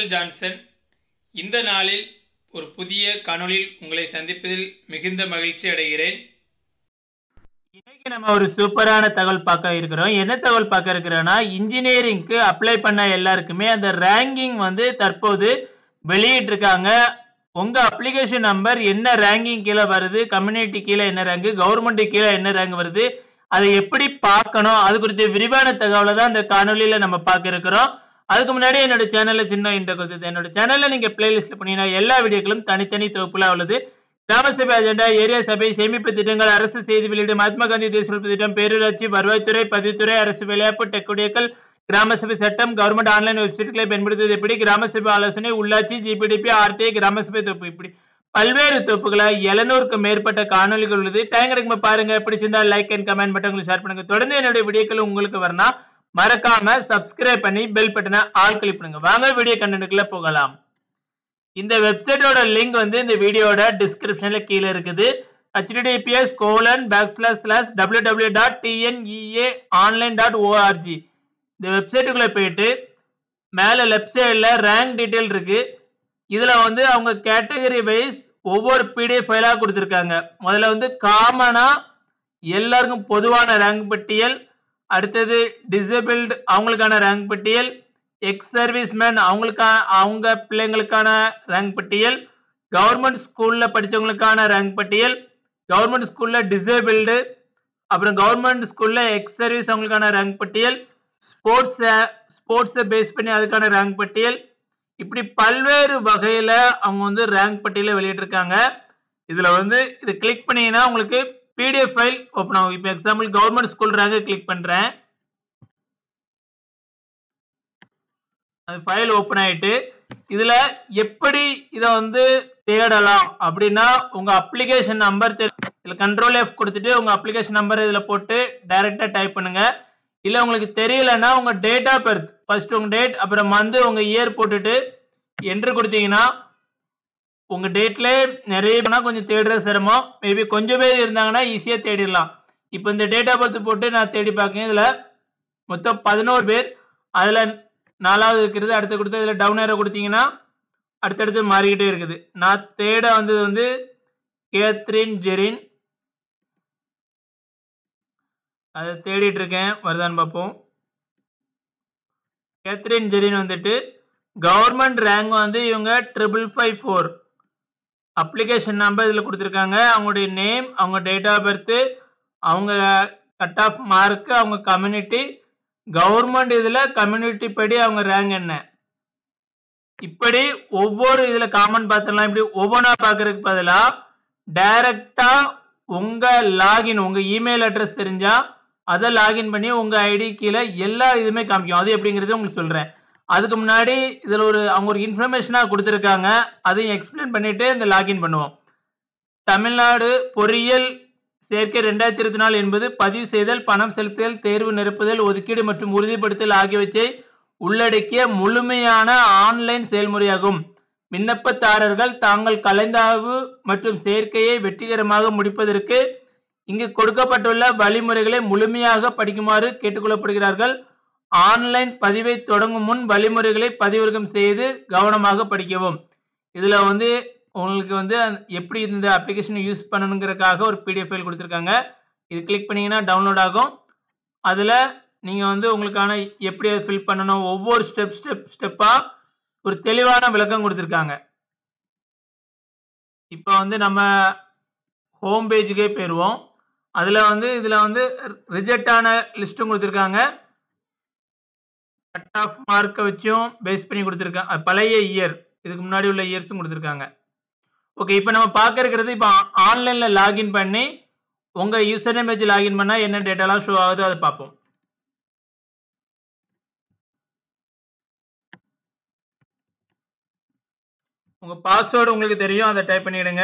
Michael Johnson இந்த நாளில் ஒரு புதிய காணொளியில் உங்களை சந்திப்பதில் மிகுந்த மகிழ்ச்சி அடைகிறேன் இன்னைக்கு நம்ம ஒரு சூப்பரான தகவல் பார்க்க இருக்கிறோம் என்ன தகவல் பார்க்க இருக்கிறோம்னா இன்ஜினியரிங்க்கு அப்ளை பண்ண எல்லாருக்குமே அந்த ரேங்கிங் வந்து தற்போது வெளியிட்டிருக்காங்க உங்க அப்ளிகேஷன் நம்பர் என்ன ரேங்கிங் கீழே வருது கம்யூனிட்டி கீழே என்ன ரேங்க் கவர்மெண்ட் கீழே என்ன ரேங்க் வருது அதை எப்படி பார்க்கணும் அது குறித்த விரிவான தகவலை தான் இந்த காணொலியில நம்ம பார்க்க இருக்கிறோம் அதுக்கு முன்னாடி என்னோட சேனல்ல சின்ன இன்ட்ரோ கொடுத்தது என்னோட சேனல்ல நீங்க பிளேலிஸ்ட்ல பண்ணீங்கன்னா எல்லா வீடியோக்களும் தனித்தனி தொகுப்புல உள்ளது கிராம சபை அஜெண்டா ஏரியா சபை சேமிப்பு திட்டங்கள் அரசு செய்தி வெளியீடு மகாத்மா காந்தி தேசிய திட்டம் பேரூராட்சி வருவாய்த்துறை பதிவுத்துறை அரசு விளையாட்டு டெக்குடியக்கள் கிராம சபை சட்டம் கவர்மெண்ட் ஆன்லைன் வெப்சைட்களை பயன்படுத்துவது எப்படி கிராம சபை ஆலோசனை உள்ளாட்சி ஜிபிடிபி ஆர்டிஐ கிராம சபை தொகுப்பு இப்படி பல்வேறு தொகுப்புகளை எழுநூறுக்கு மேற்பட்ட காணொலிகள் உள்ளது டைம் கிடைக்கும் பாருங்க பிடிச்சிருந்தா லைக் அண்ட் கமெண்ட் பட்டங்களை ஷேர் பண்ணுங்க தொடர்ந்து என்னுடைய வீடியோக்கள் உங்களுக்கு வரணும் மறக்காம சப்ஸ்கிரைப் பண்ணி பெல் பட்டனை ஆல் கிளிக் பண்ணுங்க வாங்க வீடியோ கண்டென்ட்டுக்குள்ள போகலாம் இந்த வெப்சைட்டோட லிங்க் வந்து இந்த வீடியோட டிஸ்கிரிப்ஷன்ல கீழே இருக்குது https colon back slash slash W W dot TNEA online dot ORG இந்த வெப்சைட்டுக்குள்ள போயிட்டு மேலே லெஃப்ட் சைடில் ரேங்க் டீட்டெயில் இருக்கு இதில் வந்து அவங்க கேட்டகரி வைஸ் ஒவ்வொரு பிடிஎஃப் ஃபைலாக கொடுத்துருக்காங்க முதல்ல வந்து காமனாக எல்லாருக்கும் பொதுவான ரேங்க் பட்டியல் அடுத்தது டிசேபிள்டு அவங்களுக்கான ரேங்க் பட்டியல் எக்ஸ் சர்வீஸ்மேன் அவங்களுக்கான அவங்க பிள்ளைங்களுக்கான ரேங்க் பட்டியல் கவர்மெண்ட் ஸ்கூலில் படித்தவங்களுக்கான ரேங்க் பட்டியல் கவர்மெண்ட் ஸ்கூலில் டிசேபிள்டு அப்புறம் கவர்மெண்ட் ஸ்கூலில் எக்ஸ் சர்வீஸ் அவங்களுக்கான ரேங்க் பட்டியல் ஸ்போர்ட்ஸ் ஸ்போர்ட்ஸை பேஸ் பண்ணி அதுக்கான ரேங்க் பட்டியல் இப்படி பல்வேறு வகையில் அவங்க வந்து ரேங்க் பட்டியலை வெளியிட்டிருக்காங்க இதில் வந்து இது கிளிக் பண்ணீங்கன்னா உங்களுக்கு பிடிஎஃப் ஃபைல் ஓப்பன் ஆகும் இப்போ எக்ஸாம்பிள் கவர்மெண்ட் ஸ்கூல் ரேங்கை கிளிக் பண்ணுறேன் அது ஃபைல் ஓப்பன் ஆயிட்டு இதுல எப்படி இதை வந்து தேடலாம் அப்படின்னா உங்க அப்ளிகேஷன் நம்பர் இதுல கண்ட்ரோல் எஃப் கொடுத்துட்டு உங்க அப்ளிகேஷன் நம்பர் இதுல போட்டு டைரக்டா டைப் பண்ணுங்க இல்ல உங்களுக்கு தெரியலன்னா உங்க டேட் ஆஃப் பர்த் ஃபர்ஸ்ட் உங்க டேட் அப்புறம் மந்த் உங்க இயர் போட்டுட்டு என்ட்ரு கொடுத்தீங்கன்னா உங்க டேட்ல நிறைய பேர்னா கொஞ்சம் தேடுறது சிரமம் மேபி கொஞ்சம் பேர் இருந்தாங்கன்னா ஈஸியா தேடிடலாம் இப்போ இந்த டேட் ஆஃப் பர்த் போட்டு நான் தேடி பார்க்கேன் இதுல மொத்தம் பதினோரு பேர் அதுல நாலாவது இருக்கிறது அடுத்து கொடுத்து இதில் டவுன் ஏரோ கொடுத்தீங்கன்னா அடுத்தடுத்து மாறிக்கிட்டே இருக்குது நான் தேட வந்தது வந்து கேத்ரின் ஜெரின் அதை தேடிட்டு இருக்கேன் வருதான்னு பார்ப்போம் கேத்ரின் ஜெரின் வந்துட்டு கவர்மெண்ட் ரேங்க் வந்து இவங்க triple five four application number இதில் கொடுத்துருக்காங்க அவங்களுடைய நேம் அவங்க டேட் ஆஃப் பர்த்து அவங்க கட் ஆஃப் மார்க்கு அவங்க கம்யூனிட்டி கவர்மெண்ட் இதுல கம்யூனிட்டி படி அவங்க ரேங்க் என்ன இப்படி ஒவ்வொரு இதுல காமன் பார்த்துலாம் இப்படி ஒவ்வொன்றா பார்க்கறதுக்கு பதிலா டைரக்டா உங்க லாகின் உங்க இமெயில் அட்ரஸ் தெரிஞ்சா அதை லாகின் பண்ணி உங்க ஐடி கீழே எல்லா இதுவுமே காமிக்கும் அது எப்படிங்கிறது உங்களுக்கு சொல்றேன் அதுக்கு முன்னாடி இதுல ஒரு அவங்க ஒரு இன்ஃபர்மேஷனா கொடுத்துருக்காங்க அதையும் எக்ஸ்பிளைன் பண்ணிட்டு இந்த லாகின் பண்ணுவோம் தமிழ்நாடு பொறியியல் சேர்க்கை ரெண்டாயிரத்தி இருபத்தி நாலு என்பது பதிவு செய்தல் பணம் செலுத்துதல் தேர்வு நிரப்புதல் ஒதுக்கீடு மற்றும் உறுதிப்படுத்தல் ஆகியவற்றை உள்ளடக்கிய முழுமையான ஆன்லைன் செயல்முறையாகும் விண்ணப்பதாரர்கள் தாங்கள் கலந்தாய்வு மற்றும் சேர்க்கையை வெற்றிகரமாக முடிப்பதற்கு இங்கு கொடுக்கப்பட்டுள்ள வழிமுறைகளை முழுமையாக படிக்குமாறு கேட்டுக்கொள்ளப்படுகிறார்கள் ஆன்லைன் பதிவை தொடங்கும் முன் வழிமுறைகளை பதிவிறக்கம் செய்து கவனமாக படிக்கவும் இதுல வந்து உங்களுக்கு வந்து எப்படி இந்த அப்ளிகேஷனை யூஸ் பண்ணணுங்கிறதுக்காக ஒரு பிடிஎஃப் ஃபைல் கொடுத்துருக்காங்க இது கிளிக் பண்ணிங்கன்னா டவுன்லோட் ஆகும் அதில் நீங்கள் வந்து உங்களுக்கான எப்படி அதை ஃபில் பண்ணணும் ஒவ்வொரு ஸ்டெப் ஸ்டெப் ஸ்டெப்பாக ஒரு தெளிவான விளக்கம் கொடுத்துருக்காங்க இப்போ வந்து நம்ம ஹோம் பேஜுக்கே போயிடுவோம் அதில் வந்து இதில் வந்து ரிஜெக்டான லிஸ்ட்டும் கொடுத்துருக்காங்க கட் ஆஃப் மார்க்கை வச்சும் பேஸ் பண்ணி கொடுத்துருக்காங்க பழைய இயர் இதுக்கு முன்னாடி உள்ள இயர்ஸும் கொடுத்துருக்காங்க ஓகே இப்போ நம்ம பார்க்க இருக்கிறது இப்போ ஆன்லைனில் லாகின் பண்ணி உங்கள் யூசர் நேம் வச்சு லாகின் பண்ணால் என்ன டேட்டாலாம் ஷோ ஆகுதோ அதை பார்ப்போம் உங்கள் பாஸ்வேர்டு உங்களுக்கு தெரியும் அதை டைப் பண்ணிடுங்க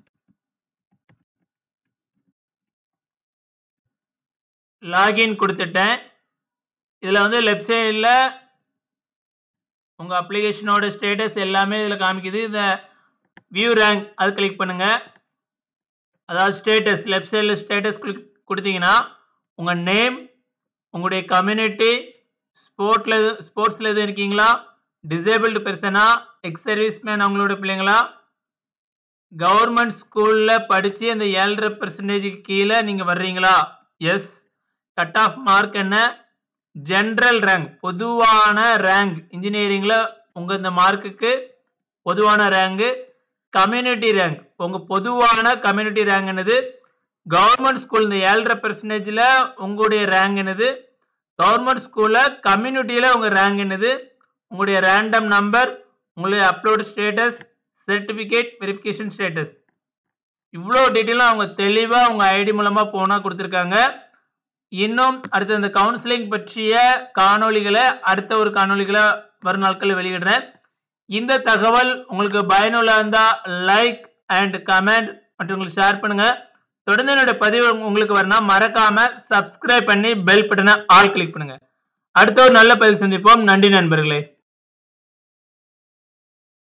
லாகின் கொடுத்துட்டேன் இதில் வந்து லெஃப்ட் சைடில் உங்கள் அப்ளிகேஷனோட ஸ்டேட்டஸ் எல்லாமே இதில் காமிக்குது இதை வியூ ரேங்க் அது கிளிக் பண்ணுங்க அதாவது ஸ்டேட்டஸ் லெஃப்ட் சைடில் ஸ்டேட்டஸ் கிளிக் கொடுத்தீங்கன்னா உங்கள் நேம் உங்களுடைய கம்யூனிட்டி ஸ்போர்ட்ல ஸ்போர்ட்ஸில் எதுவும் இருக்கீங்களா டிசேபிள்டு பெர்சனா எக்ஸ் சர்வீஸ்மேன் அவங்களோட பிள்ளைங்களா கவர்மெண்ட் ஸ்கூல்ல படிச்சு அந்த ஏழரை பெர்சன்டேஜுக்கு கீழே நீங்க வர்றீங்களா எஸ் கட் ஆஃப் மார்க் என்ன ஜென்ரல் ரேங்க் பொதுவான ரேங்க் இன்ஜினியரிங்ல உங்க இந்த மார்க்குக்கு பொதுவான ரேங்கு கம்யூனிட்டி ரேங்க் உங்க பொதுவான கம்யூனிட்டி ரேங்க் என்னது கவர்மெண்ட் ஸ்கூல் இந்த ஏழரை பெர்சன்டேஜ்ல உங்களுடைய ரேங்க் என்னது கவர்மெண்ட் ஸ்கூல்ல கம்யூனிட்டியில உங்க ரேங்க் என்னது உங்களுடைய ரேண்டம் நம்பர் உங்களுடைய upload status certificate verification status இவ்வளோ டீட்டெயிலும் அவங்க தெளிவாக அவங்க ஐடி மூலமாக போனால் கொடுத்துருக்காங்க இன்னும் அடுத்த இந்த கவுன்சிலிங் பற்றிய காணொளிகளை அடுத்த ஒரு காணொளிகளை வரும் நாட்களில் வெளியிடுறேன் இந்த தகவல் உங்களுக்கு பயனுள்ள இருந்தால் லைக் அண்ட் கமெண்ட் மற்றும் உங்களுக்கு ஷேர் பண்ணுங்க தொடர்ந்து என்னோட பதிவு உங்களுக்கு வரணும் மறக்காம சப்ஸ்கிரைப் பண்ணி பெல் பட்டனை ஆல் கிளிக் பண்ணுங்க அடுத்த ஒரு நல்ல பதிவு சந்திப்போம் நன்றி நண்பர்களே